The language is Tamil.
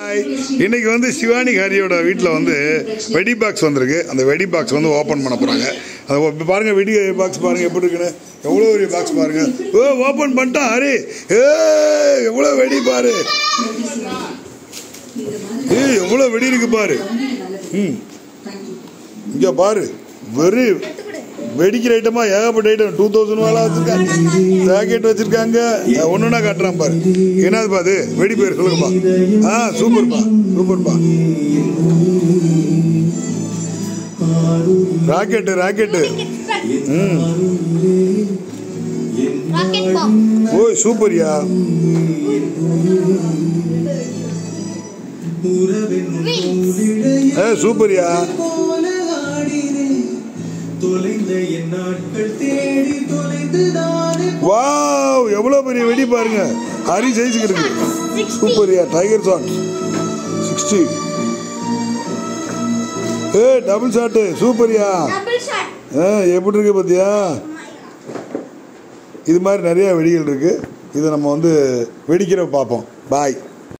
ஹாய் இன்னைக்கு வந்து சிவானி ஹரியோட வீட்டில் வந்து வெடி பாக்ஸ் வந்திருக்கு அந்த வெடி பாக்ஸ் வந்து ஓப்பன் பண்ண போகிறாங்க அது ஒ- பாருங்க வெடி பாக்ஸ் பாருங்க எப்படி இருக்குன்னு எவ்வளோ பெரிய பாக்ஸ் பாருங்க ஓ ஓப்பன் பண்ணிட்டான் ஹரி ஏ எவ்வளோ வெடி பாரு ஏ எவ்வளோ வெடி இருக்கு பாரு ம் இங்கே பாரு வெரி வெடிக்கிற ஐட்டமா ஏகப்பட்ட ஐட்டம் டூ தௌசண்ட் வேலை வச்சிருக்காங்க ஜாக்கெட் வச்சிருக்காங்க ஒன்றுனா காட்டுறான் பாரு என்னது பாது வெடி பேர் சொல்லுங்கப்பா ஆ சூப்பர்ப்பா சூப்பர்ப்பா ராக்கெட்டு ராக்கெட்டு ம் ராக்கெட் பாம் ஓய் சூப்பர்யா ஏ சூப்பர்யா தொலைந்த என் நாட்கள் தேடி தொலைந்து தானே வாவ் எவ்வளோ பெரிய வெடி பாருங்க ஹரி சைஸுக்கு இருக்கு சூப்பர்யா டைகர் ஷாட் சிக்ஸ்டி ஏ டபுள் ஷாட்டு சூப்பர்யா டபுள் ஷாட் ஆ எப்படி இருக்கு பார்த்தியா இது மாதிரி நிறைய வெடிகள் இருக்கு இதை நம்ம வந்து வெடிக்கிற பார்ப்போம் பாய்